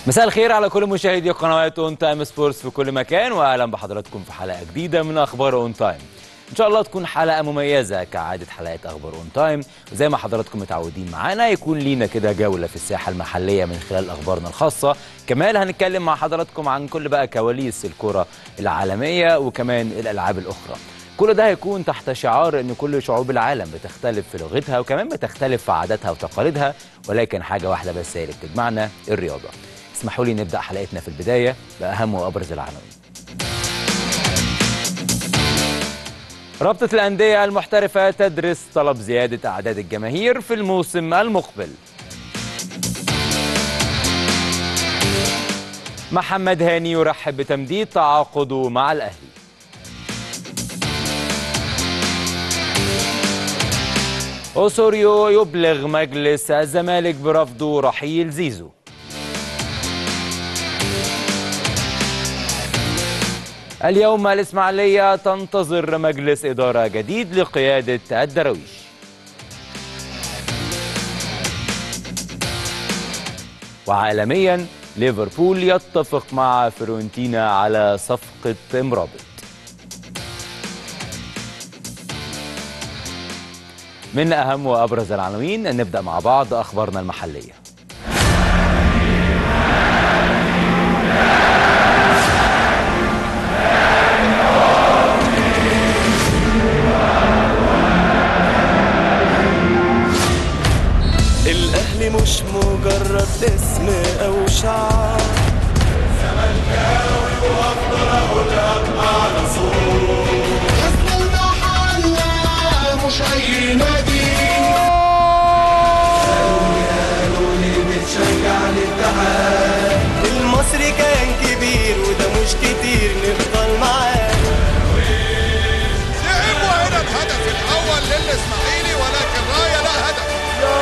مساء الخير على كل مشاهدي قنوات اون تايم سبورتس في كل مكان واهلا بحضراتكم في حلقه جديده من اخبار اون تايم ان شاء الله تكون حلقه مميزه كعاده حلقات اخبار اون تايم وزي ما حضراتكم متعودين معانا يكون لينا كده جوله في الساحه المحليه من خلال اخبارنا الخاصه كمان هنتكلم مع حضراتكم عن كل بقى كواليس الكره العالميه وكمان الالعاب الاخرى كل ده هيكون تحت شعار ان كل شعوب العالم بتختلف في لغتها وكمان بتختلف في عاداتها وتقاليدها ولكن حاجه واحده بس هي اللي بتجمعنا الرياضه اسمحوا لي نبدا حلقتنا في البدايه باهم وابرز العناوين رابطة الأندية المحترفة تدرس طلب زيادة أعداد الجماهير في الموسم المقبل محمد هاني يرحب بتمديد تعاقده مع الأهلي أوسوريو يبلغ مجلس الزمالك برفضه رحيل زيزو اليوم الإسماعيلية تنتظر مجلس إدارة جديد لقيادة الدراويش وعالميا ليفربول يتفق مع فيرونتينا على صفقة مرابط من أهم وأبرز العناوين نبدأ مع بعض أخبارنا المحلية الأهلي مش مجرد اسم أو شعار اسم المحلة مش أي نادي المصري كان كبير وده مش كتير نفضل معاه لعبوا هنا الهدف الاول للاسماعيلي ولكن رايه لا هدف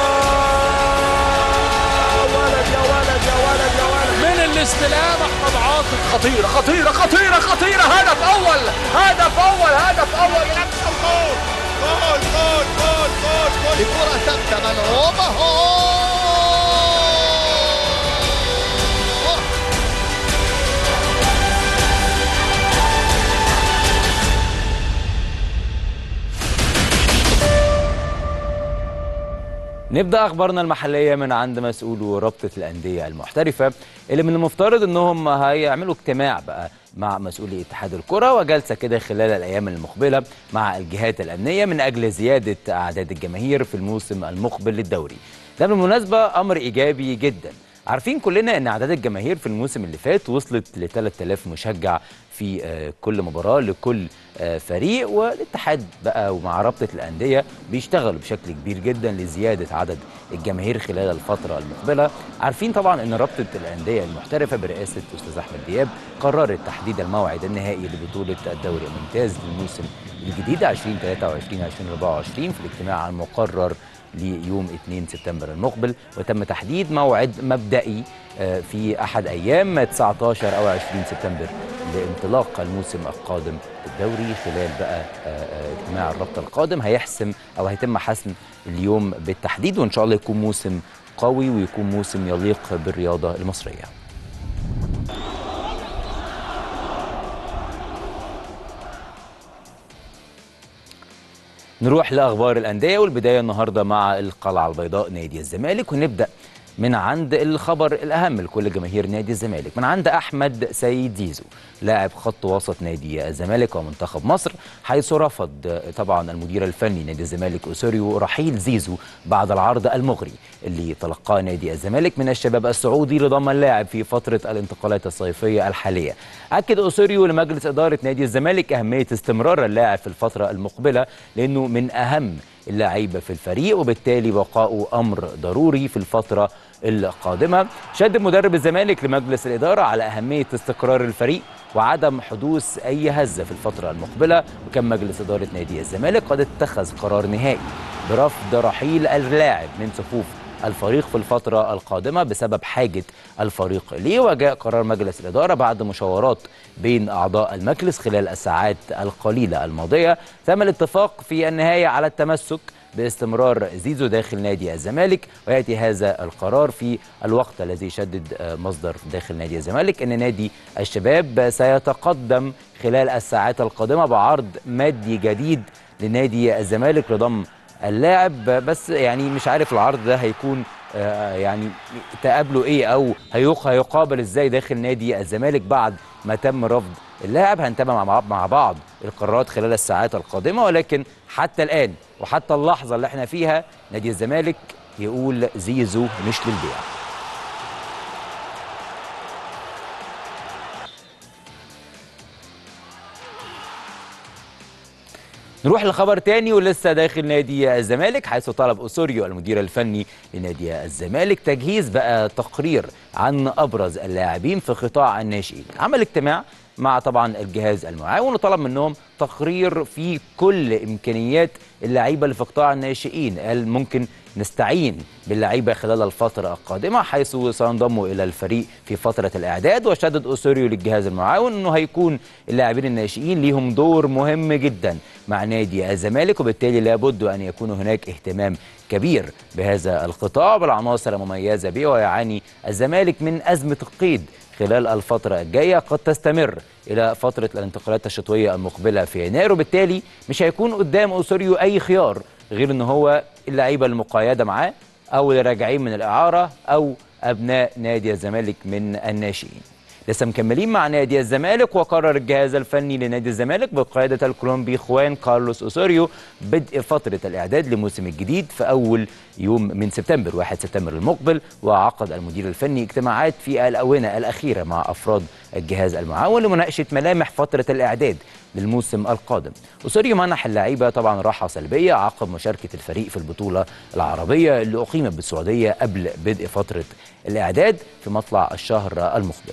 من الاستلام احمد عاطف خطيره خطيره خطيره خطيره هدف اول هدف اول هدف اول يكسب جول جول جول جول جول جول الكره ثابته ملعوبه هو نبدا اخبارنا المحليه من عند مسؤولو رابطه الانديه المحترفه اللي من المفترض انهم هيعملوا اجتماع بقى مع مسؤولي اتحاد الكره وجلسه كده خلال الايام المقبله مع الجهات الامنيه من اجل زياده اعداد الجماهير في الموسم المقبل للدوري ده بالمناسبه امر ايجابي جدا عارفين كلنا ان اعداد الجماهير في الموسم اللي فات وصلت ل 3000 مشجع في آه، كل مباراه لكل آه، فريق والاتحاد بقى ومع رابطه الانديه بيشتغلوا بشكل كبير جدا لزياده عدد الجماهير خلال الفتره المقبله عارفين طبعا ان رابطه الانديه المحترفه برئاسه استاذ احمد دياب قررت تحديد الموعد النهائي لبطوله الدوري الممتاز للموسم الجديد 2023 2024 في الاجتماع المقرر ليوم 2 سبتمبر المقبل وتم تحديد موعد مبدئي آه، في احد ايام 19 او 20 سبتمبر لانطلاق الموسم القادم الدوري خلال بقى آه، آه، اجتماع الرابطه القادم هيحسم او هيتم حسم اليوم بالتحديد وان شاء الله يكون موسم قوي ويكون موسم يليق بالرياضه المصريه نروح لاخبار الانديه والبدايه النهارده مع القلعه البيضاء نادي الزمالك ونبدا من عند الخبر الاهم لكل جماهير نادي الزمالك من عند احمد سيد زيزو لاعب خط وسط نادي الزمالك ومنتخب مصر حيث رفض طبعا المدير الفني نادي الزمالك اوسوريو رحيل زيزو بعد العرض المغري اللي تلقاه نادي الزمالك من الشباب السعودي لضم اللاعب في فتره الانتقالات الصيفيه الحاليه اكد اوسوريو لمجلس اداره نادي الزمالك اهميه استمرار اللاعب في الفتره المقبله لانه من اهم اللعيبه في الفريق وبالتالي بقاؤه امر ضروري في الفتره القادمه شدد مدرب الزمالك لمجلس الاداره على اهميه استقرار الفريق وعدم حدوث اي هزه في الفتره المقبله وكان مجلس اداره نادي الزمالك قد اتخذ قرار نهائي برفض رحيل اللاعب من صفوف الفريق في الفترة القادمة بسبب حاجة الفريق ليه وجاء قرار مجلس الإدارة بعد مشاورات بين أعضاء المجلس خلال الساعات القليلة الماضية تم الاتفاق في النهاية على التمسك باستمرار زيزو داخل نادي الزمالك وياتي هذا القرار في الوقت الذي شدد آه، مصدر داخل نادي الزمالك ان نادي الشباب سيتقدم خلال الساعات القادمه بعرض مادي جديد لنادي الزمالك لضم اللاعب بس يعني مش عارف العرض ده هيكون آه، يعني تقابله ايه او هيق- هيقابل ازاي داخل نادي الزمالك بعد ما تم رفض اللاعب هنتابع مع مع بعض القرارات خلال الساعات القادمه ولكن حتى الان وحتى اللحظه اللي احنا فيها نادي الزمالك يقول زيزو مش للبيع نروح لخبر تاني ولسه داخل نادي الزمالك حيث طلب اسوريو المدير الفني لنادي الزمالك تجهيز بقى تقرير عن ابرز اللاعبين في قطاع الناشئين عمل اجتماع مع طبعا الجهاز المعاون وطلب منهم تقرير في كل امكانيات اللعيبه اللي في قطاع الناشئين قال ممكن نستعين باللعيبه خلال الفتره القادمه حيث سينضموا الى الفريق في فتره الاعداد وشدد اسوريو للجهاز المعاون انه هيكون اللاعبين الناشئين ليهم دور مهم جدا مع نادي الزمالك وبالتالي لابد ان يكون هناك اهتمام كبير بهذا القطاع بالعناصر المميزه به ويعاني الزمالك من ازمه القيد خلال الفترة الجاية قد تستمر إلى فترة الانتقالات الشتوية المقبلة في يناير وبالتالي مش هيكون قدام أوسوريو أي خيار غير إن هو اللعيبة المقيدة معاه أو اللي راجعين من الإعارة أو أبناء نادي الزمالك من الناشئين لسه مكملين مع نادي الزمالك وقرر الجهاز الفني لنادي الزمالك بقيادة الكولومبي خوان كارلوس أوسوريو بدء فترة الإعداد للموسم الجديد في أول يوم من سبتمبر 1 سبتمبر المقبل وعقد المدير الفني اجتماعات في الآونة الأخيرة مع أفراد الجهاز المعاون لمناقشة ملامح فترة الإعداد للموسم القادم أوسوريو منح اللعيبة طبعا راحة سلبية عقب مشاركة الفريق في البطولة العربية اللي أقيمت بالسعودية قبل بدء فترة الإعداد في مطلع الشهر المقبل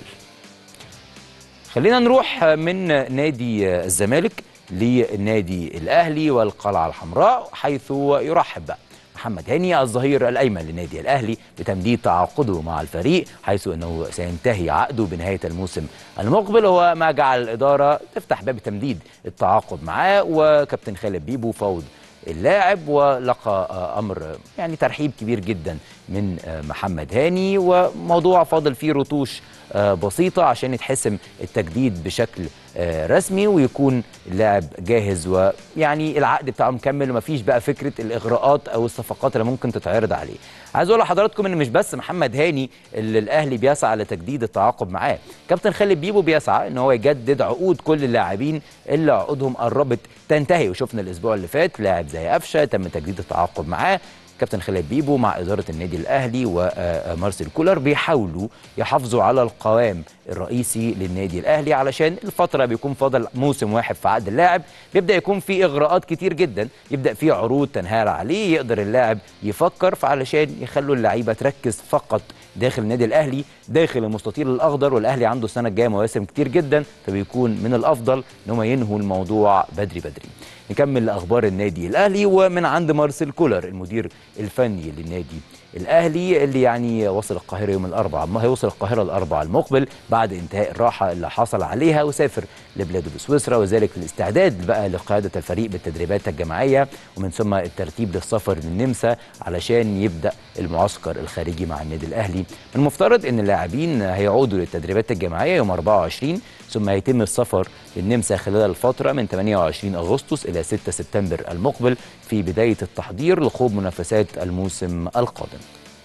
خلينا نروح من نادي الزمالك لنادي الاهلي والقلعه الحمراء حيث يرحب بقى محمد هاني الظهير الايمن لنادي الاهلي بتمديد تعاقده مع الفريق حيث انه سينتهي عقده بنهايه الموسم المقبل وهو ما جعل الاداره تفتح باب تمديد التعاقد معاه وكابتن خالد بيبو فوض اللاعب ولقى آه، امر يعني ترحيب كبير جدا من آه، محمد هاني وموضوع فاضل فيه رتوش آه، بسيطه عشان يتحسم التجديد بشكل آه، رسمي ويكون اللاعب جاهز ويعني العقد بتاعه مكمل ومفيش بقى فكره الاغراءات او الصفقات اللي ممكن تتعرض عليه. عايز اقول لحضراتكم ان مش بس محمد هاني اللي الاهلي بيسعى لتجديد التعاقد معاه، كابتن خالد بيبو بيسعى ان هو يجدد عقود كل اللاعبين اللي عقودهم قربت تنتهي وشفنا الاسبوع اللي فات لاعب زي قفشه تم تجديد التعاقد معاه كابتن خالد بيبو مع إدارة النادي الأهلي ومارسيل كولر بيحاولوا يحافظوا على القوام الرئيسي للنادي الأهلي علشان الفترة بيكون فاضل موسم واحد في عقد اللاعب بيبدأ يكون في إغراءات كتير جدا يبدأ في عروض تنهال عليه يقدر اللاعب يفكر فعلشان يخلوا اللعيبة تركز فقط داخل النادي الاهلي داخل المستطيل الاخضر والاهلي عنده السنه الجايه مواسم كتير جدا فبيكون من الافضل ان هم ينهوا الموضوع بدري بدري نكمل اخبار النادي الاهلي ومن عند مارسيل كولر المدير الفني للنادي الاهلي اللي يعني وصل القاهره يوم الاربعاء ما هيوصل القاهره الاربعاء المقبل بعد انتهاء الراحه اللي حصل عليها وسافر لبلاده بسويسرا وذلك للاستعداد بقى لقياده الفريق بالتدريبات الجماعيه ومن ثم الترتيب للسفر للنمسا علشان يبدا المعسكر الخارجي مع النادي الاهلي من المفترض ان اللاعبين هيعودوا للتدريبات الجماعيه يوم 24 ثم يتم السفر للنمسا خلال الفتره من 28 اغسطس الى 6 سبتمبر المقبل في بدايه التحضير لخوض منافسات الموسم القادم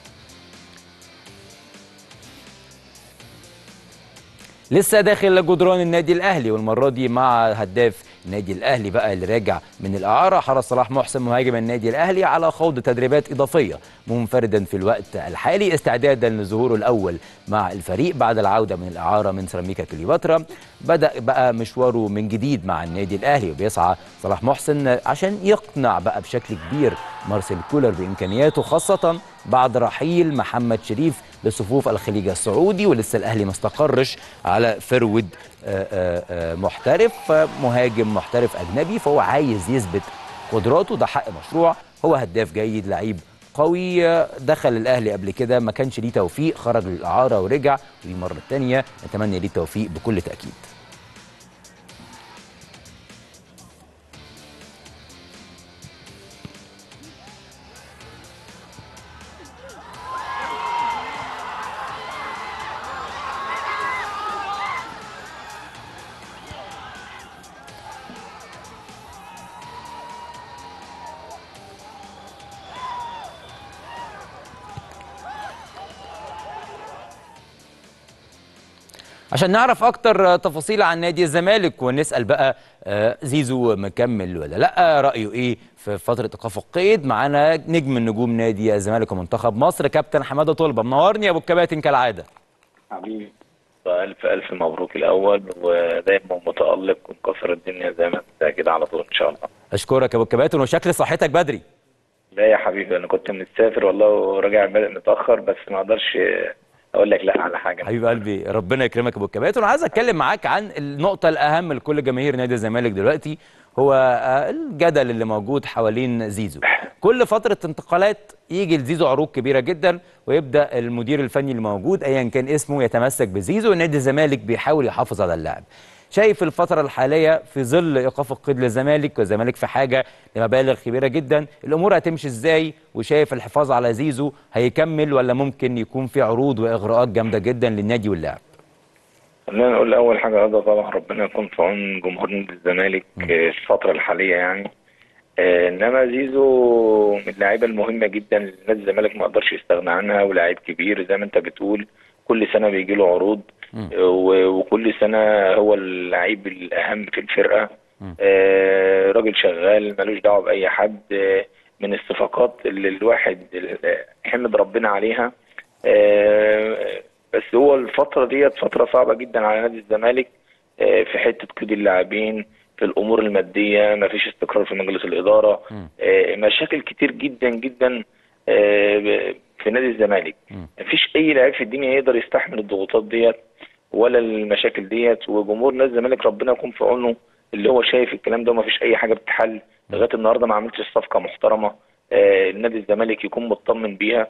لسه داخل جدران النادي الاهلي والمره دي مع هداف النادي الاهلي بقى اللي راجع من الاعاره حرص صلاح محسن مهاجم النادي الاهلي على خوض تدريبات اضافيه منفردا في الوقت الحالي استعدادا لظهوره الاول مع الفريق بعد العوده من الاعاره من سيراميكا كليوباترا بدا بقى مشواره من جديد مع النادي الاهلي وبيسعى صلاح محسن عشان يقنع بقى بشكل كبير مارسيل كولر بامكانياته خاصه بعد رحيل محمد شريف لصفوف الخليج السعودي ولسه الاهلي ما استقرش على فرود آه، آه، آه، محترف آه، مهاجم محترف اجنبي فهو عايز يثبت قدراته ده حق مشروع هو هداف جيد لعيب قوي آه، دخل الاهلي قبل كده ما كانش ليه توفيق خرج للاعاره ورجع ودي المره الثانيه نتمنى ليه التوفيق بكل تاكيد عشان نعرف اكتر تفاصيل عن نادي الزمالك ونسال بقى آه، زيزو مكمل ولا لا رايه ايه في فتره ايقاف القيد معانا نجم النجوم نادي الزمالك ومنتخب مصر كابتن حماده طلبه منورني يا ابو الكباتن كالعاده حبيبي ألف ألف مبروك الأول ودايما متألق ومكسر الدنيا زي ما أنت كده على طول إن شاء الله. اشكرك يا ابو الكباتن وشكل صحتك بدري لا يا حبيبي أنا كنت مسافر والله وراجع متأخر بس ما أقدرش أقول لك لا على حاجة. حبيب قلبي ربنا يكرمك يا ابو الكباتن وعايز اتكلم معاك عن النقطه الاهم لكل جماهير نادي الزمالك دلوقتي هو آه، الجدل اللي موجود حوالين زيزو كل فتره انتقالات يجي لزيزو عروض كبيره جدا ويبدا المدير الفني اللي موجود ايا كان اسمه يتمسك بزيزو نادي الزمالك بيحاول يحافظ على اللاعب شايف الفترة الحالية في ظل إيقاف القيد للزمالك والزمالك في حاجة لمبالغ كبيرة جدا الأمور هتمشي إزاي وشايف الحفاظ على زيزو هيكمل ولا ممكن يكون في عروض وإغراءات جامدة جدا للنادي واللاعب خلينا نقول أول حاجة هذا طبعا ربنا يكون في عون جمهور نادي الزمالك في الفترة الحالية يعني. آه، انما زيزو من اللعيبه المهمه جدا اللي نادي الزمالك ما قدرش يستغنى عنها ولاعيب كبير زي ما انت بتقول كل سنه بيجي له عروض آه، و- وكل سنه هو اللعيب الاهم في الفرقه آه، راجل شغال ملوش دعوه باي حد آه، من الصفقات اللي الواحد اللي حمد ربنا عليها آه، بس هو الفتره ديت فتره صعبه جدا على نادي الزمالك آه، في حته قيد اللاعبين في الامور الماديه ما فيش استقرار في مجلس الاداره آه، مشاكل كتير جدا جدا آه، ب- في نادي الزمالك ما فيش اي لاعب في الدنيا يقدر يستحمل الضغوطات ديت ولا المشاكل ديت وجمهور نادي الزمالك ربنا يكون في عونه اللي هو شايف الكلام ده وما فيش اي حاجه بتتحل لغايه النهارده ما عملتش صفقه محترمه آه، نادي الزمالك يكون مطمن بيها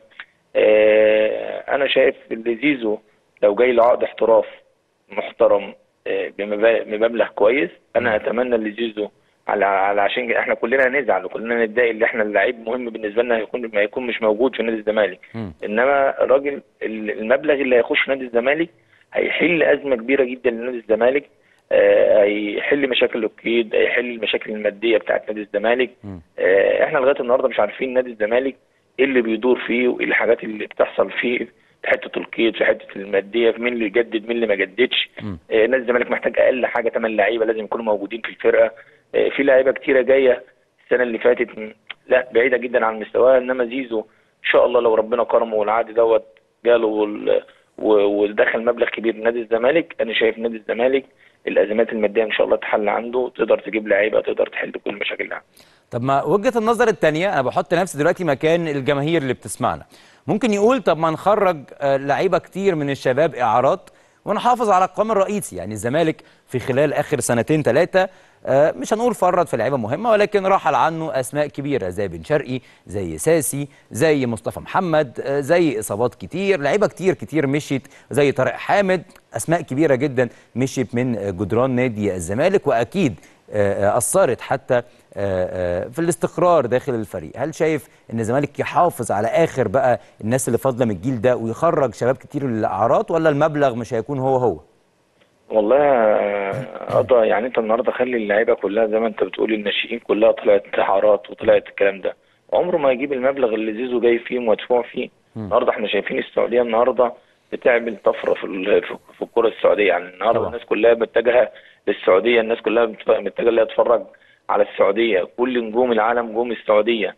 آه، انا شايف ان زيزو لو جاي له عقد احتراف محترم آه، بمبا- بمبلغ كويس انا اتمنى ان زيزو على على عشان احنا كلنا نزعل وكلنا نتضايق ان احنا اللعيب مهم بالنسبه لنا هيكون ما يكون مش موجود في نادي الزمالك مم. انما الراجل ال- المبلغ اللي هيخش نادي الزمالك هيحل ازمه كبيره جدا لنادي الزمالك آه، هيحل مشاكل القيد هيحل المشاكل الماديه بتاعت نادي الزمالك آه، احنا لغايه النهارده مش عارفين نادي الزمالك ايه اللي بيدور فيه وايه الحاجات اللي بتحصل فيه في حته القيد في حته الماديه في مين اللي جدد مين اللي ما جددش آه، نادي الزمالك محتاج اقل حاجه 8 لعيبه لازم يكونوا موجودين في الفرقه آه، في لعيبه كتيره جايه السنه اللي فاتت م- لا بعيده جدا عن مستواها انما زيزو ان شاء الله لو ربنا كرمه والعقد دوت جاله وال- و- ودخل مبلغ كبير لنادي الزمالك انا شايف نادي الزمالك الازمات الماديه ان شاء الله تحل عنده تقدر تجيب لعيبه تقدر تحل كل المشاكل اللي عنده طب ما وجهة النظر التانية أنا بحط نفسي دلوقتي مكان الجماهير اللي بتسمعنا ممكن يقول طب ما نخرج آه، لعيبة كتير من الشباب إعارات ونحافظ على القوام الرئيسي يعني الزمالك في خلال آخر سنتين ثلاثة مش هنقول فرط في لعيبة مهمة ولكن رحل عنه أسماء كبيرة زي بن شرقي زي ساسي زي مصطفى محمد آه، زي إصابات كتير لعيبة كتير كتير مشيت زي طارق حامد أسماء كبيرة جدا مشيت من آه، جدران نادي الزمالك وأكيد آه، آه، أثرت حتى آه، آه، في الاستقرار داخل الفريق هل شايف ان الزمالك يحافظ على اخر بقى الناس اللي فاضله من الجيل ده ويخرج شباب كتير للاعارات ولا المبلغ مش هيكون هو هو والله يا قضا يعني انت النهارده خلي اللعيبه كلها زي ما انت بتقول الناشئين كلها طلعت انتحارات وطلعت الكلام ده عمره ما يجيب المبلغ اللي زيزو جاي فيه ومدفوع فيه النهارده احنا شايفين السعوديه النهارده بتعمل طفره في ال- في في الكره السعوديه يعني النهارده طبعا. الناس كلها متجهه للسعوديه الناس كلها متف- متجهه اللي هي تتفرج على السعوديه كل نجوم العالم جم السعوديه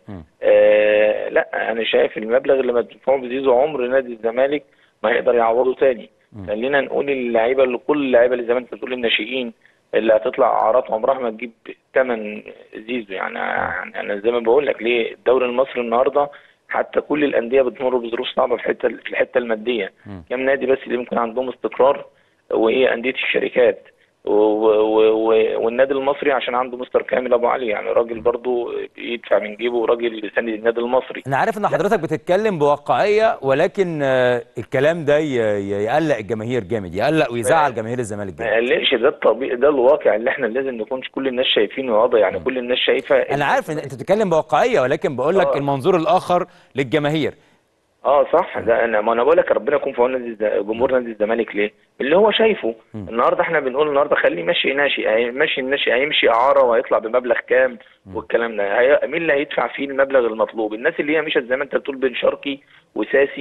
آه لا انا شايف المبلغ اللي مدفوع بزيزو عمر نادي الزمالك ما هيقدر يعوضه تاني خلينا نقول اللعيبه اللي كل اللعيبه اللي زي ما انت بتقول الناشئين اللي هتطلع اعارات عمرها ما تجيب ثمن زيزو يعني يعني انا زي ما بقول لك ليه الدوري المصري النهارده حتى كل الانديه بتمر بظروف صعبه في حته في الحته الماديه كم نادي بس اللي ممكن عندهم استقرار وهي انديه الشركات و- و- و- والنادي المصري عشان عنده مستر كامل ابو علي يعني راجل برضه بيدفع من جيبه وراجل سند النادي المصري انا عارف ان حضرتك بتتكلم بواقعيه ولكن آه، الكلام ده ي- ي- يقلق الجماهير جامد يقلق ويزعل جماهير الزمالك ما جامد يقلقش ده الطبيعي ده الواقع اللي احنا لازم نكون كل الناس شايفينه واضح يعني كل الناس شايفه انا عارف ان انت بتتكلم بواقعيه ولكن بقول لك آه. المنظور الاخر للجماهير اه صح ده انا ما انا بقول لك ربنا يكون في عون نادي الز- جمهور نادي الزمالك ليه؟ اللي هو شايفه النهارده احنا بنقول النهارده خليه ماشي ناشئ هي- ماشي الناشئ هيمشي اعاره وهيطلع بمبلغ كام والكلام ده هي... مين اللي هيدفع فيه المبلغ المطلوب؟ الناس اللي هي مشت زي ما انت بتقول بن شرقي وساسي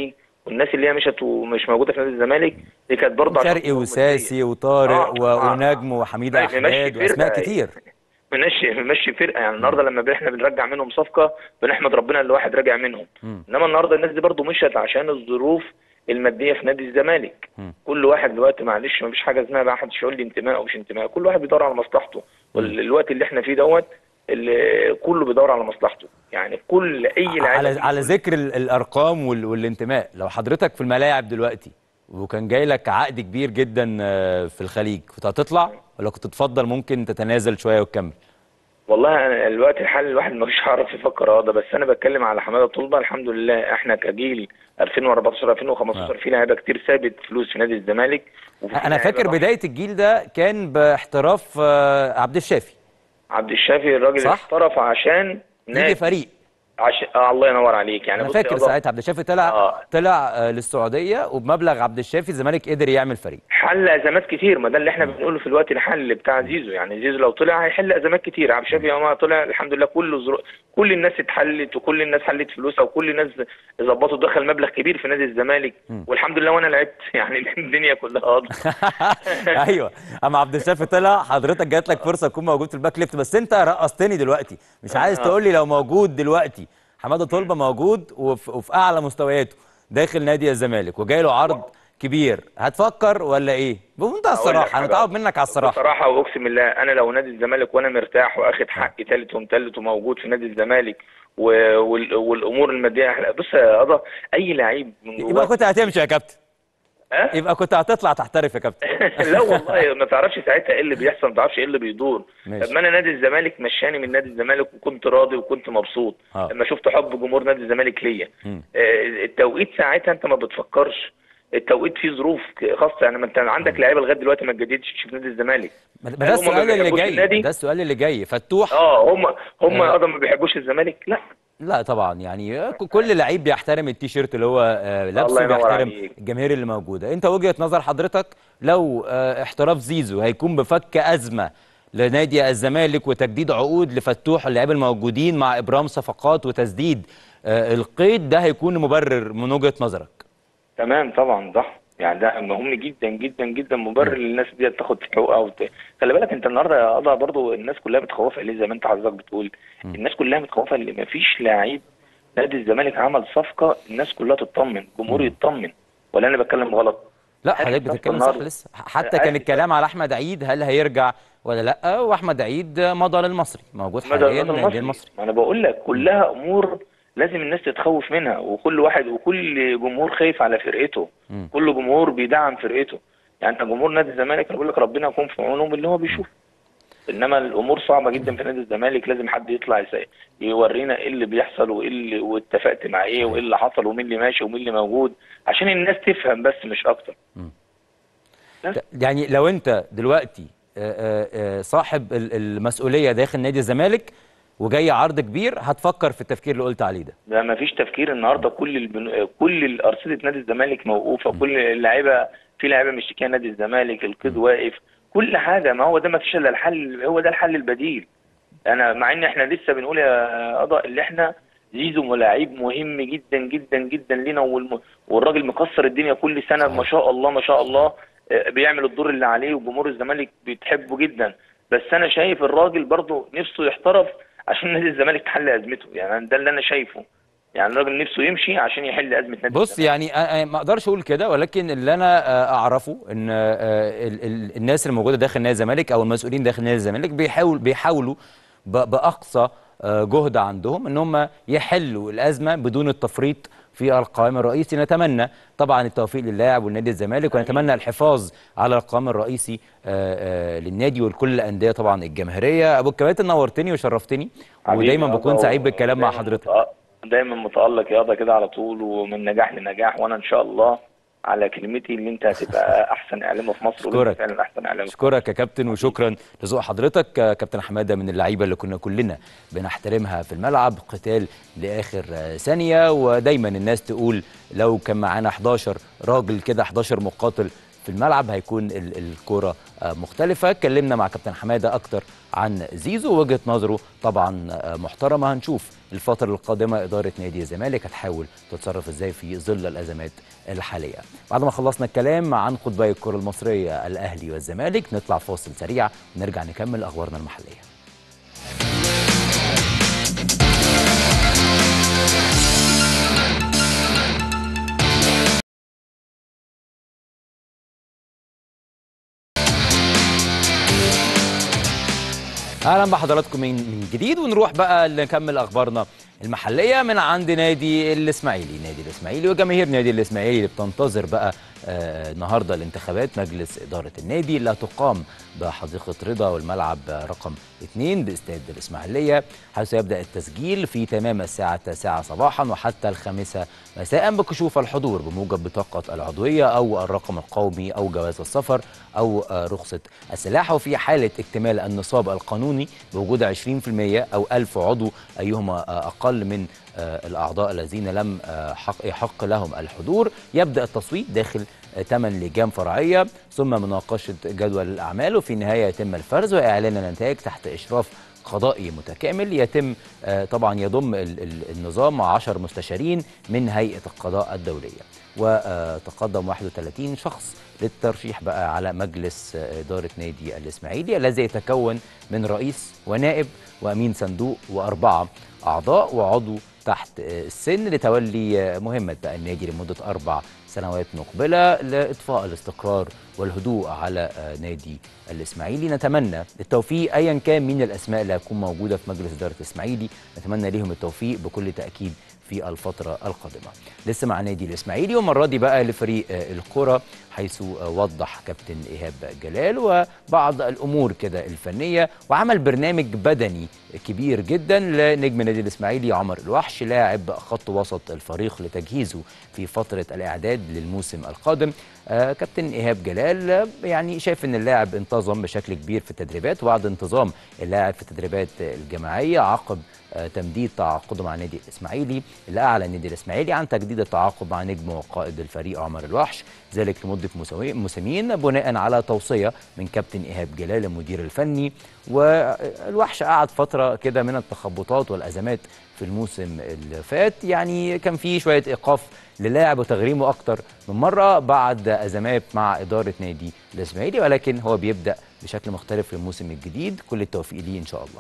والناس اللي هي مشت ومش موجوده في نادي الزمالك دي كانت برضه عشان شرقي ظروف وساسي وطارق آه، و- آه. ونجم وحميده ماشي احمد فرقة. واسماء كتير ماشي ماشي فرقه يعني النهارده لما احنا بنرجع منهم صفقه بنحمد ربنا اللي واحد راجع منهم مم. انما النهارده الناس دي برضو مشت عشان الظروف الماديه في نادي الزمالك مم. كل واحد دلوقتي معلش ما فيش حاجه اسمها بقى حدش يقول لي انتماء او مش انتماء كل واحد بيدور على مصلحته والوقت اللي احنا فيه دوت اللي كله بيدور على مصلحته يعني كل اي لعيب على على ذكر ال- الارقام وال- والانتماء لو حضرتك في الملاعب دلوقتي وكان جاي لك عقد كبير جدا آه، في الخليج كنت هتطلع ولا كنت تفضل ممكن تتنازل شويه وتكمل والله انا الوقت الحالي الواحد مش هيعرف يفكر اه ده بس انا بتكلم على حماده طلبه الحمد لله احنا كجيل 2014 2015 في لعيبه كتير سابت فلوس في نادي الزمالك وفي انا لعيبة فاكر راحت. بدايه الجيل ده كان باحتراف آه، عبد الشافي عبد الشافي الراجل صح؟ احترف عشان يجي نادي فريق عشان آه الله ينور عليك يعني انا بص يا فاكر أضاء، ساعتها عبد الشافي طلع آه. طلع آه، للسعوديه وبمبلغ عبد الشافي الزمالك قدر يعمل فريق حل ازمات كتير ما ده اللي احنا بنقوله في الوقت الحالي بتاع زيزو يعني زيزو لو طلع هيحل ازمات كتير عبد الشافي يوم ما طلع الحمد لله كل زر... كل الناس اتحلت وكل الناس حلت فلوسها وكل الناس ظبطوا دخل مبلغ كبير في نادي الزمالك والحمد لله وانا لعبت يعني الدنيا كلها واضحه ايوه اما عبد الشافي طلع حضرتك جات لك فرصه تكون موجود في الباك ليفت بس انت رقصتني دلوقتي مش عايز تقول لي لو موجود دلوقتي حماده طلبه موجود وفي, وفي اعلى مستوياته داخل نادي الزمالك وجاي له عرض كبير هتفكر ولا ايه بمنتهى أقول لك الصراحه انا حاجة. متعود منك على الصراحه بصراحه واقسم بالله انا لو نادي الزمالك وانا مرتاح واخد حقي تالت ومتلت وموجود في نادي الزمالك و... وال... والامور الماديه أحلى. بص يا قضا اي لعيب من يبقى جواه كنت هتمشي يا كابتن ها؟ يبقى كنت هتطلع تحترف يا كابتن لا والله ما تعرفش ساعتها ايه اللي بيحصل ما تعرفش ايه اللي بيدور ماشي. لما انا نادي الزمالك مشاني من نادي الزمالك وكنت راضي وكنت مبسوط آه. لما شفت حب جمهور نادي الزمالك ليا مم. آه، التوقيت ساعتها انت ما بتفكرش التوقيت فيه ظروف خاصه يعني ما انت عندك لعيبه لغايه دلوقتي ما اتجددتش في نادي الزمالك ما هل ده هم ما السؤال اللي بيحبوش جاي النادي؟ ده السؤال اللي جاي فتوح اه هم هم آه. ايضا ما بيحبوش الزمالك لا لا طبعا يعني ك- كل لعيب بيحترم التيشيرت اللي هو آه، لابسه الله ينور بيحترم عليك. الجماهير اللي موجوده انت وجهه نظر حضرتك لو آه، احتراف زيزو هيكون بفك ازمه لنادي الزمالك وتجديد عقود لفتوح اللعيبه الموجودين مع ابرام صفقات وتسديد آه، القيد ده هيكون مبرر من وجهه نظرك تمام طبعا صح يعني ده مهم جدا جدا جدا مبرر للناس دي تاخد حقوقها وت... خلي بالك انت النهارده يا قضا برضو الناس كلها متخوفه ليه زي ما انت حضرتك بتقول الناس كلها متخوفه اللي مفيش لعيب نادي الزمالك عمل صفقه الناس كلها تطمن جمهور يطمن ولا انا بتكلم غلط لا هات حضرتك صفقة بتتكلم صح النهاردة. لسه حتى هات كان الكلام على احمد عيد هل هيرجع ولا لا واحمد عيد مضى للمصري موجود مدى حاليا الوطن للنادي المصري المصري ما انا بقول لك كلها امور لازم الناس تتخوف منها وكل واحد وكل جمهور خايف على فرقته مم. كل جمهور بيدعم فرقته يعني انت جمهور نادي الزمالك انا بقول لك ربنا يكون في عونهم اللي هو بيشوف انما الامور صعبه جدا في نادي الزمالك لازم حد يطلع يس- يورينا ايه اللي بيحصل وايه اللي واتفقت مع ايه وايه اللي حصل ومين اللي ماشي ومين اللي موجود عشان الناس تفهم بس مش اكتر يعني لو انت دلوقتي آه، آه، آه، صاحب ال- المسؤوليه داخل نادي الزمالك وجاي عرض كبير هتفكر في التفكير اللي قلت عليه ده ده ما فيش تفكير النهارده كل البن... كل ارصده نادي الزمالك موقوفه كل اللعيبه في لعيبه مشتكيه نادي الزمالك القيد واقف كل حاجه ما هو ده ما فيش الا الحل هو ده الحل البديل انا مع ان احنا لسه بنقول يا قضاء اللي احنا زيزو لعيب مهم جدا جدا جدا لنا والم... والراجل مكسر الدنيا كل سنه ما شاء الله ما شاء الله آه، بيعمل الدور اللي عليه وجمهور الزمالك بتحبه جدا بس انا شايف الراجل برضه نفسه يحترف عشان نادي الزمالك تحل ازمته يعني ده اللي انا شايفه يعني الراجل نفسه يمشي عشان يحل ازمه نادي بص الزمالك. يعني أنا ما اقدرش اقول كده ولكن اللي انا آه، اعرفه ان آه، ال- ال- الناس اللي موجوده داخل نادي الزمالك او المسؤولين داخل نادي الزمالك بيحاول بيحاولوا ب- باقصى آه، جهد عندهم ان هم يحلوا الازمه بدون التفريط في القائم الرئيسي نتمنى طبعا التوفيق للاعب والنادي الزمالك ونتمنى الحفاظ على القائم الرئيسي آه، آه، للنادي ولكل الانديه طبعا الجماهيريه ابو الكباتن نورتني وشرفتني حبيبي ودايما يا بكون قضا، سعيد بالكلام مع ودايماً حضرتك متأ- دايما متالق يا قضا كده على طول ومن نجاح لنجاح وانا ان شاء الله على كلمتي اللي انت هتبقى احسن اعلامي في مصر وانت أشكرك. فعلا احسن اعلامي في اشكرك يا كابتن وشكرا لذوق حضرتك آه، كابتن حماده من اللعيبه اللي كنا كلنا بنحترمها في الملعب قتال لاخر آه، ثانيه ودايما الناس تقول لو كان معانا 11 راجل كده 11 مقاتل في الملعب هيكون ال- الكرة آه، مختلفة اتكلمنا مع كابتن حمادة أكتر عن زيزو وجهة نظره طبعا آه، محترمة هنشوف الفترة القادمة إدارة نادي الزمالك هتحاول تتصرف إزاي في ظل الأزمات الحالية بعد ما خلصنا الكلام عن قطبي الكرة المصرية الأهلي والزمالك نطلع فاصل سريع ونرجع نكمل أخبارنا المحلية اهلا بحضراتكم من من جديد ونروح بقى نكمل اخبارنا المحليه من عند نادي الاسماعيلي نادي الاسماعيلي وجماهير نادي الاسماعيلي اللي بتنتظر بقى آه، النهارده الانتخابات مجلس اداره النادي اللي هتقام بحديقه رضا والملعب رقم 2 باستاد الاسماعيليه حيث يبدا التسجيل في تمام الساعه 9 صباحا وحتى الخامسه مساء بكشوف الحضور بموجب بطاقه العضويه او الرقم القومي او جواز السفر او آه، رخصه السلاح وفي حاله اكتمال النصاب القانوني بوجود 20% او 1000 عضو ايهما آه، اقل من آه، الاعضاء الذين لم آه، حق يحق لهم الحضور يبدا التصويت داخل ثمان لجان فرعيه ثم مناقشه جدول الاعمال وفي النهايه يتم الفرز واعلان النتائج تحت اشراف قضائي متكامل يتم آه، طبعا يضم ال- ال- النظام 10 مستشارين من هيئه القضاء الدوليه وتقدم 31 شخص للترشيح بقى على مجلس آه، اداره نادي الاسماعيلي الذي يتكون من رئيس ونائب وامين صندوق واربعه اعضاء وعضو تحت آه، السن لتولي آه، مهمه بقى النادي لمده اربع سنوات مقبله لاطفاء الاستقرار والهدوء على آه، نادي الاسماعيلي نتمنى التوفيق ايا كان مين الاسماء اللي هتكون موجوده في مجلس اداره الاسماعيلي نتمنى ليهم التوفيق بكل تاكيد في الفترة القادمة لسه مع نادي الإسماعيلي والمرة دي بقى لفريق آه، الكرة حيث آه، وضح كابتن إيهاب جلال وبعض الأمور كده الفنية وعمل برنامج بدني كبير جدا لنجم نادي الإسماعيلي عمر الوحش لاعب خط وسط الفريق لتجهيزه في فترة الإعداد للموسم القادم آه، كابتن إيهاب جلال آه، يعني شايف أن اللاعب انتظم بشكل كبير في التدريبات وبعد انتظام اللاعب في التدريبات الجماعية عقب آه، تمديد تعاقده مع نادي الاسماعيلي اللي اعلن النادي الاسماعيلي عن تجديد التعاقد مع نجم وقائد الفريق عمر الوحش ذلك لمده موسوي- موسمين بناء على توصيه من كابتن ايهاب جلال المدير الفني والوحش قعد فتره كده من التخبطات والازمات في الموسم اللي فات يعني كان في شويه ايقاف للاعب وتغريمه اكتر من مره بعد ازمات مع اداره نادي الاسماعيلي ولكن هو بيبدا بشكل مختلف في الموسم الجديد كل التوفيق ليه ان شاء الله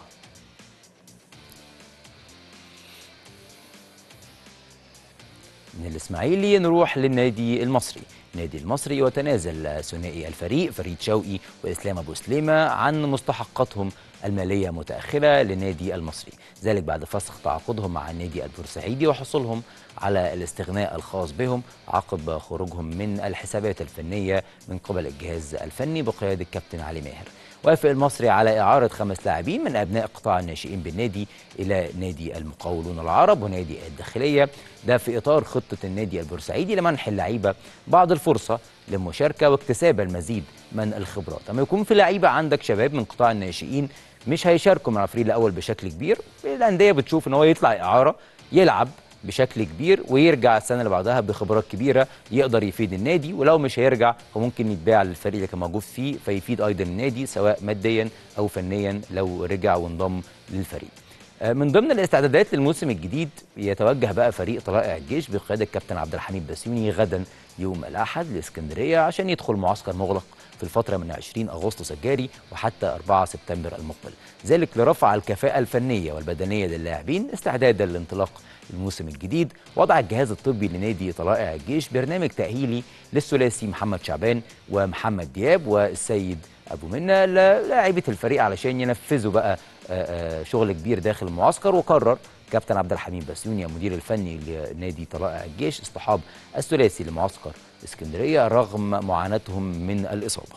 من الاسماعيلي نروح للنادي المصري النادي المصري وتنازل ثنائي الفريق فريد شوقي واسلام ابو سليمه عن مستحقاتهم الماليه متاخره للنادي المصري ذلك بعد فسخ تعاقدهم مع النادي البورسعيدي وحصولهم على الاستغناء الخاص بهم عقب خروجهم من الحسابات الفنيه من قبل الجهاز الفني بقياده الكابتن علي ماهر وافق المصري على إعارة خمس لاعبين من أبناء قطاع الناشئين بالنادي إلى نادي المقاولون العرب ونادي الداخلية ده في إطار خطة النادي البورسعيدي لمنح اللعيبة بعض الفرصة للمشاركة واكتساب المزيد من الخبرات أما يكون في لعيبة عندك شباب من قطاع الناشئين مش هيشاركوا مع الفريق الأول بشكل كبير الأندية بتشوف إن هو يطلع إعارة يلعب بشكل كبير ويرجع السنه اللي بعدها بخبرات كبيره يقدر يفيد النادي ولو مش هيرجع هو ممكن يتباع للفريق اللي كان موجود فيه فيفيد ايضا النادي سواء ماديا او فنيا لو رجع وانضم للفريق. آه، من ضمن الاستعدادات للموسم الجديد يتوجه بقى فريق طلائع الجيش بقياده الكابتن عبد الحميد بسيوني غدا يوم الاحد لاسكندريه عشان يدخل معسكر مغلق في الفتره من 20 اغسطس الجاري وحتى 4 سبتمبر المقبل ذلك لرفع الكفاءه الفنيه والبدنيه للاعبين استعدادا لانطلاق الموسم الجديد وضع الجهاز الطبي لنادي طلائع الجيش برنامج تاهيلي للثلاثي محمد شعبان ومحمد دياب والسيد ابو منى لاعيبه الفريق علشان ينفذوا بقى آه، آه، شغل كبير داخل المعسكر وقرر كابتن عبد الحميد بسيوني المدير الفني لنادي طلائع الجيش اصطحاب الثلاثي لمعسكر اسكندريه رغم معاناتهم من الاصابه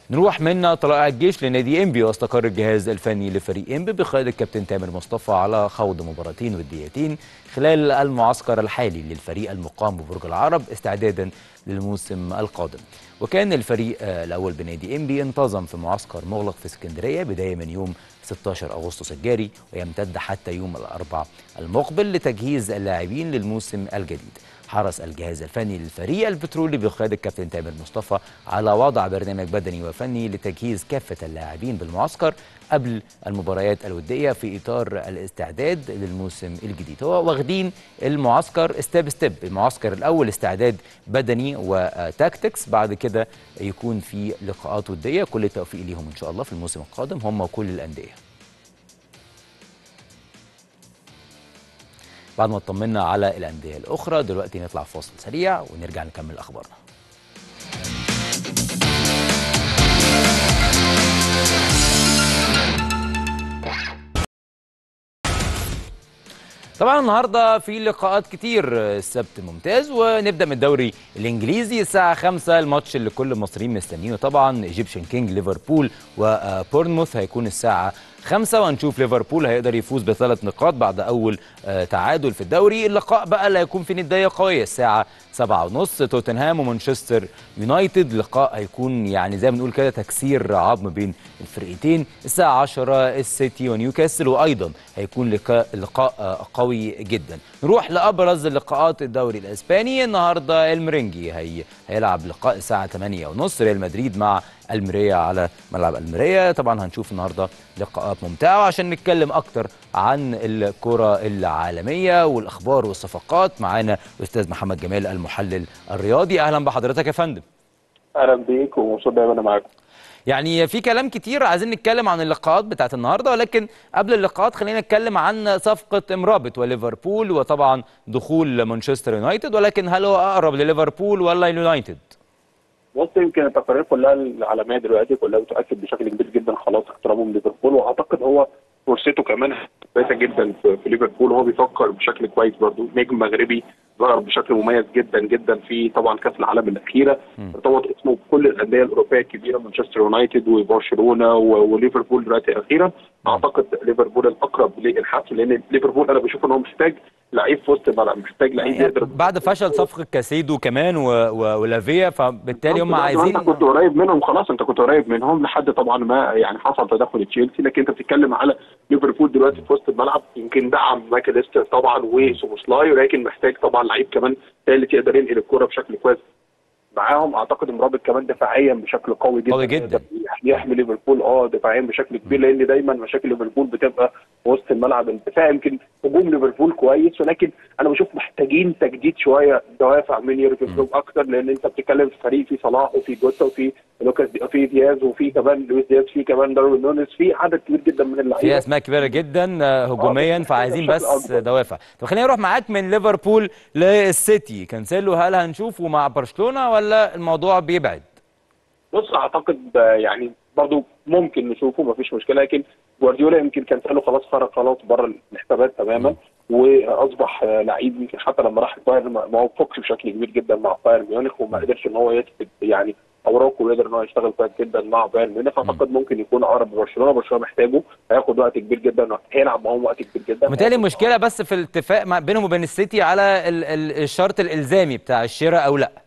نروح من طلائع الجيش لنادي انبي واستقر الجهاز الفني لفريق انبي بقياده الكابتن تامر مصطفى على خوض مباراتين وديتين خلال المعسكر الحالي للفريق المقام ببرج العرب استعدادا للموسم القادم وكان الفريق آه، الاول بنادي انبي انتظم في معسكر مغلق في اسكندريه بدايه من يوم 16 اغسطس الجاري ويمتد حتى يوم الاربعاء المقبل لتجهيز اللاعبين للموسم الجديد حرص الجهاز الفني للفريق البترولي بقياده الكابتن تامر مصطفى على وضع برنامج بدني وفني لتجهيز كافه اللاعبين بالمعسكر قبل المباريات الوديه في اطار الاستعداد للموسم الجديد هو واخدين المعسكر ستيب ستيب المعسكر الاول استعداد بدني وتاكتكس بعد كده يكون في لقاءات وديه كل التوفيق ليهم ان شاء الله في الموسم القادم هم وكل الانديه بعد ما اطمنا على الانديه الاخرى دلوقتي نطلع فاصل سريع ونرجع نكمل اخبارنا طبعا النهارده في لقاءات كتير السبت ممتاز ونبدا من الدوري الانجليزي الساعه 5 الماتش اللي كل المصريين مستنيينه طبعا ايجيبشن كينج ليفربول وبورنموث هيكون الساعه 5 وهنشوف ليفربول هيقدر يفوز بثلاث نقاط بعد اول آه، تعادل في الدوري اللقاء بقى اللي هيكون فيه نديه قويه الساعه 7 ونص توتنهام ومانشستر يونايتد لقاء هيكون يعني زي ما بنقول كده تكسير عظم بين الفرقتين الساعه 10 السيتي ونيوكاسل وايضا هيكون لقاء لقاء آه، قوي جدا نروح لابرز لقاءات الدوري الاسباني النهارده المرنجي هي هيلعب لقاء الساعه 8 ونص ريال مدريد مع المريا على ملعب المريا طبعا هنشوف النهارده لقاءات ممتعه وعشان نتكلم اكتر عن الكره العالميه والاخبار والصفقات معانا الاستاذ محمد جمال المحلل الرياضي اهلا بحضرتك يا فندم اهلا بيك ومبسوط دايما انا معاكم يعني في كلام كتير عايزين نتكلم عن اللقاءات بتاعت النهارده ولكن قبل اللقاءات خلينا نتكلم عن صفقه امرابط وليفربول وطبعا دخول مانشستر يونايتد ولكن هل هو اقرب لليفربول ولا اليونايتد؟ بص يمكن التقارير كلها العالميه دلوقتي كلها بتؤكد بشكل كبير جدا خلاص اقترابه من ليفربول واعتقد هو فرصته كمان كويسه جدا في في ليفربول وهو بيفكر بشكل كويس برضه نجم مغربي ظهر بشكل مميز جدا جدا في طبعا كاس العالم الاخيره ارتبط اسمه بكل الانديه الاوروبيه الكبيره مانشستر يونايتد وبرشلونه و- وليفربول دلوقتي اخيرا اعتقد ليفربول الاقرب للحسم لان ليفربول انا بشوف ان هو محتاج لعيب في وسط الملعب محتاج لعيب يقدر بعد فشل صفقه كاسيدو كمان و... و... ولافيا فبالتالي هم بعد ما عايزين انت كنت قريب منهم خلاص انت كنت قريب منهم لحد طبعا ما يعني حصل تدخل تشيلسي لكن انت بتتكلم على ليفربول دلوقتي في وسط الملعب يمكن دعم ماكاليستر طبعا وسوبوسلاي ولكن محتاج طبعا لعيب كمان ثالث يقدر ينقل الكوره بشكل كويس معاهم اعتقد مرابط كمان دفاعيا بشكل قوي جدا قوي جدا. يقدر يحمي ليفربول اه دفاعيا بشكل كبير لان دايما مشاكل ليفربول بتبقى في وسط الملعب الدفاع يمكن هجوم ليفربول كويس ولكن انا بشوف محتاجين تجديد شويه دوافع من يورجن كلوب اكتر لان انت بتتكلم في فريق فيه صلاح وفي جوتا وفي لوكاس دي في دياز وفي كمان لويس دياز في كمان داروين نونيز في عدد كبير جدا من في اللعيبه اسماء كبيره جدا آه، هجوميا آه، فعايزين بشكل بس أكبر. دوافع طب خلينا نروح معاك من ليفربول للسيتي كانسيلو هل هنشوفه مع برشلونه ولا الموضوع بيبعد بص اعتقد آه، يعني برضو ممكن نشوفه مفيش مشكله لكن جوارديولا يمكن كان ساله خلاص خرج خلاص بره الحسابات تماما واصبح آه، لعيب يمكن حتى لما راح بايرن ما ما وفقش بشكل كبير جدا مع بايرن ميونخ وما قدرش ان هو يثبت يعني اوراقه ويقدر ان هو يشتغل كويس جدا مع بايرن ميونخ اعتقد ممكن يكون اقرب لبرشلونه برشلونه محتاجه هياخد وقت كبير جدا هيلعب معاهم وقت كبير جدا متهيألي المشكله بس في الاتفاق مع بينهم وبين السيتي على ال- ال- الشرط الالزامي بتاع الشراء او لا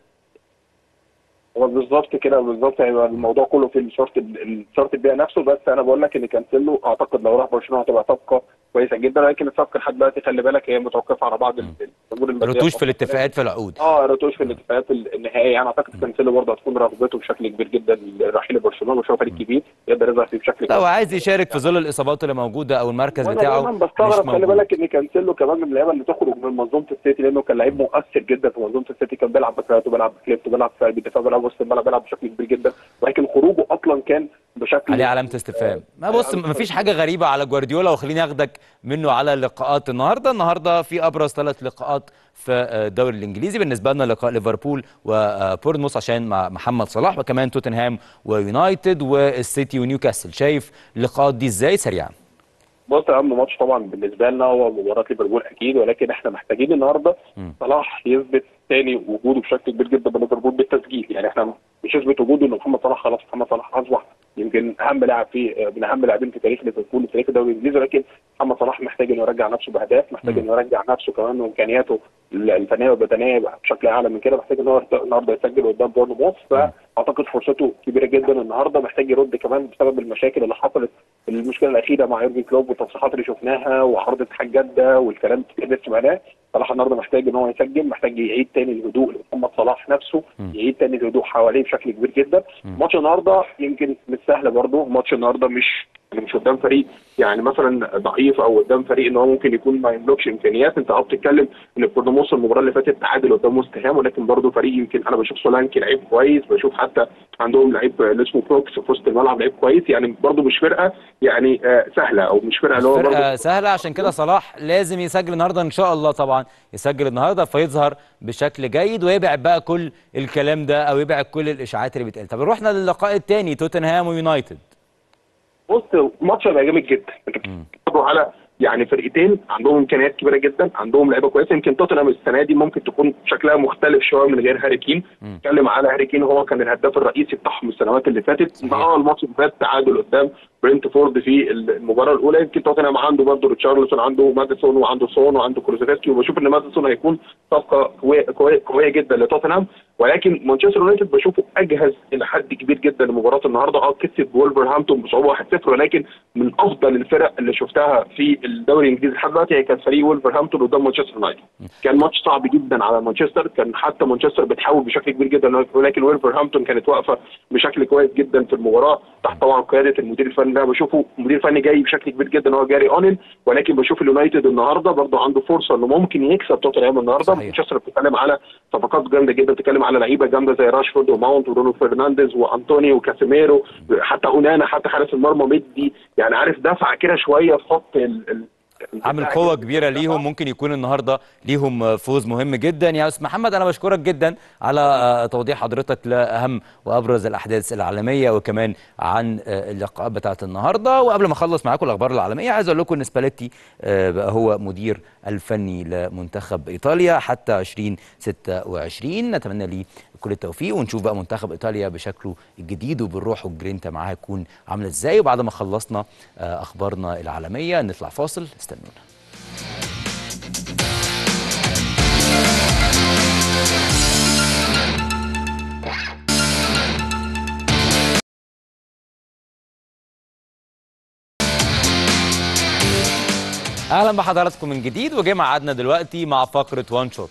هو بالظبط كده بالظبط هيبقى الموضوع كله في الشرط الشرط البيع نفسه بس انا بقول لك ان كانسيلو اعتقد لو راح برشلونه هتبقى صفقه كويسه جدا ولكن الصفقه لحد دلوقتي خلي بالك هي متوقفه على بعض ال- الامور الماديه رتوش في الاتفاقات في العقود اه رتوش في الاتفاقات النهائيه انا اعتقد كانسيلو برضه هتكون رغبته بشكل كبير جدا لرحيل برشلونه برشلونه فريق كبير يقدر يظهر فيه بشكل لو عايز يشارك في ظل الاصابات اللي موجوده او المركز وانا بتاعه دايما مش بستغرب خلي موجود. بالك ان كانسيلو كمان من اللعيبه اللي تخرج من منظومه السيتي لانه كان لعيب مؤثر جدا في منظومه السيتي كان بيلعب بكراته بيلعب بكليبته بيلعب في قلب الدفاع بيلعب وسط الملعب بيلعب بشكل كبير جدا ولكن خروجه اصلا كان بشكل عليه علامه استفهام ما بص ما فيش حاجه غريبه على جوارديولا وخليني اخدك منه على لقاءات النهارده النهارده في ابرز ثلاث لقاءات في الدوري الانجليزي بالنسبه لنا لقاء ليفربول وبورنموث عشان مع محمد صلاح وكمان توتنهام ويونايتد والسيتي ونيوكاسل شايف اللقاءات دي ازاي سريعا بص اهم ماتش طبعا بالنسبه لنا هو مباراه ليفربول اكيد ولكن احنا محتاجين النهارده صلاح يثبت تاني وجوده بشكل كبير جدا بليفربول بالتسجيل يعني احنا مش يثبت وجوده ان محمد صلاح خلاص محمد صلاح اصبح يمكن اهم لاعب في من اهم اللاعبين في تاريخ ليفربول في تاريخ الدوري الانجليزي ولكن محمد صلاح محتاج انه يرجع نفسه باهداف محتاج انه يرجع نفسه كمان وامكانياته الفنيه والبدنيه بشكل اعلى من كده محتاج ان هو النهارده يسجل قدام بورنموث فاعتقد فرصته كبيره جدا النهارده محتاج يرد كمان بسبب المشاكل اللي حصلت المشكله الاخيره مع يورجن كلوب والتصريحات اللي شفناها وعرض اتحاد جده والكلام كتير اللي سمعناه صلاح النهارده محتاج ان هو يسجل محتاج يعيد تاني الهدوء لمحمد صلاح نفسه يعيد تاني الهدوء حواليه بشكل كبير جدا ماتش النهارده يمكن مش سهل برضه ماتش النهارده مش مش قدام فريق يعني مثلا ضعيف او قدام فريق ان هو ممكن يكون ما يملكش امكانيات انت اه بتتكلم ان بورنموث المباراه اللي فاتت تعادل قدام مستهام ولكن برضه فريق يمكن انا بشوف سولانكي لعيب كويس بشوف حتى عندهم لعيب اللي اسمه بروكس في وسط الملعب لعيب كويس يعني برضه مش فرقه يعني آه سهله او مش فرقه اللي هو فرقه برضه سهله عشان كده صلاح لازم يسجل النهارده ان شاء الله طبعا يسجل النهارده فيظهر بشكل جيد ويبعد بقى كل الكلام ده او يبعد كل الاشاعات اللي بتقال طب رحنا للقاء الثاني توتنهام ويونايتد بص ماتش هيبقى جامد جدا انت بتتفرجوا على يعني فرقتين عندهم امكانيات كبيره جدا عندهم لعيبه كويسه يمكن توتنهام السنه دي ممكن تكون شكلها مختلف شويه من غير هاري كين نتكلم على هاري كين هو كان الهداف الرئيسي بتاعهم السنوات اللي فاتت اه الماتش اللي فات تعادل قدام برينتفورد في المباراه الاولى يمكن توتنهام عنده برضه ريتشارلسون عنده ماديسون وعنده سون وعنده كولوزيفسكي وبشوف ان ماديسون هيكون صفقه قويه قويه قويه جدا لتوتنهام ولكن مانشستر يونايتد بشوفه اجهز الى حد كبير جدا لمباراه النهارده اه كسب وولفرهامبتون بصعوبه 1-0 ولكن من افضل الفرق اللي شفتها في الدوري الانجليزي لحد دلوقتي هي كانت فريق وولفرهامبتون قدام مانشستر يونايتد كان ماتش صعب جدا على مانشستر كان حتى مانشستر بتحاول بشكل كبير جدا ولكن وولفرهامبتون كانت واقفه بشكل كويس جدا في المباراه تحت طبعا قياده المدير الفني ده بشوفه مدير فني جاي بشكل كبير جدا هو جاري اونن ولكن بشوف اليونايتد النهارده برضه عنده فرصه انه ممكن يكسب توتنهام النهارده صحيح. مانشستر بتتكلم على صفقات جامده جدا بتتكلم على لعيبه جامده زي راشفورد وماونت ورونو فرنانديز وانطوني وكاسيميرو حتى اونانا حتى حارس المرمى مدي يعني عارف دفع كده شويه في خط ال- ال- عامل قوة كبيرة ليهم ممكن يكون النهاردة ليهم فوز مهم جدا يا أستاذ محمد أنا بشكرك جدا على آه، توضيح حضرتك لأهم وأبرز الأحداث العالمية وكمان عن آه، اللقاءات بتاعة النهاردة وقبل ما أخلص معاكم الأخبار العالمية عايز أقول لكم إن سباليتي آه، بقى هو مدير الفني لمنتخب إيطاليا حتى 2026 نتمنى ليه كل التوفيق ونشوف بقى منتخب ايطاليا بشكله الجديد وبالروح والجرينتا معاه هتكون عامله ازاي وبعد ما خلصنا آه، اخبارنا العالميه نطلع فاصل استنونا اهلا بحضراتكم من جديد وجه ميعادنا دلوقتي مع فقره وان شوت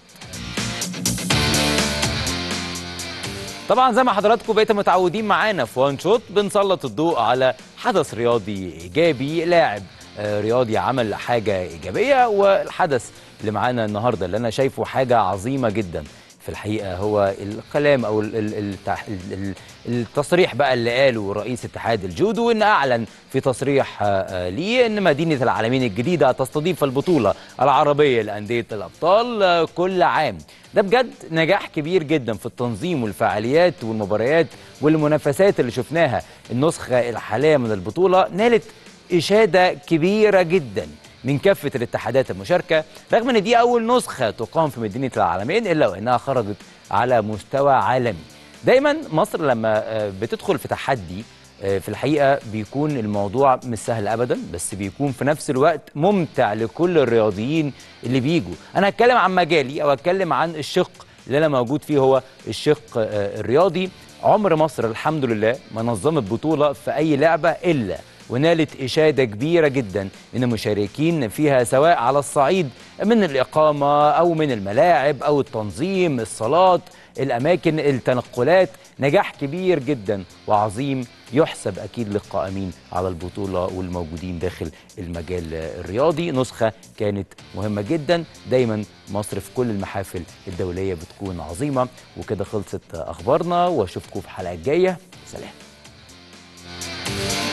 طبعا زي ما حضراتكم بقيتوا متعودين معانا في وان شوت بنسلط الضوء على حدث رياضي ايجابي لاعب آه، رياضي عمل حاجه ايجابيه والحدث اللي معانا النهارده اللي انا شايفه حاجه عظيمه جدا في الحقيقه هو الكلام او ال- ال- التح- ال- ال- التصريح بقى اللي قاله رئيس اتحاد الجودو ان اعلن في تصريح آه، آه، ليه ان مدينه العالمين الجديده تستضيف البطوله العربيه لانديه الابطال آه، كل عام ده بجد نجاح كبير جدا في التنظيم والفعاليات والمباريات والمنافسات اللي شفناها النسخه الحاليه من البطوله نالت اشاده كبيره جدا من كافه الاتحادات المشاركه رغم ان دي اول نسخه تقام في مدينه العالمين الا وانها خرجت على مستوى عالمي دايما مصر لما آه، بتدخل في تحدي آه، في الحقيقه بيكون الموضوع مش سهل ابدا بس بيكون في نفس الوقت ممتع لكل الرياضيين اللي بيجوا انا هتكلم عن مجالي او هتكلم عن الشق اللي انا موجود فيه هو الشق آه، الرياضي عمر مصر الحمد لله ما نظمت بطوله في اي لعبه الا ونالت إشادة كبيرة جدا من المشاركين فيها سواء على الصعيد من الإقامة أو من الملاعب أو التنظيم الصالات الأماكن التنقلات نجاح كبير جدا وعظيم يحسب أكيد للقائمين على البطولة والموجودين داخل المجال الرياضي نسخة كانت مهمة جدا دايما مصر في كل المحافل الدولية بتكون عظيمة وكده خلصت أخبارنا وأشوفكم في حلقة جاية سلام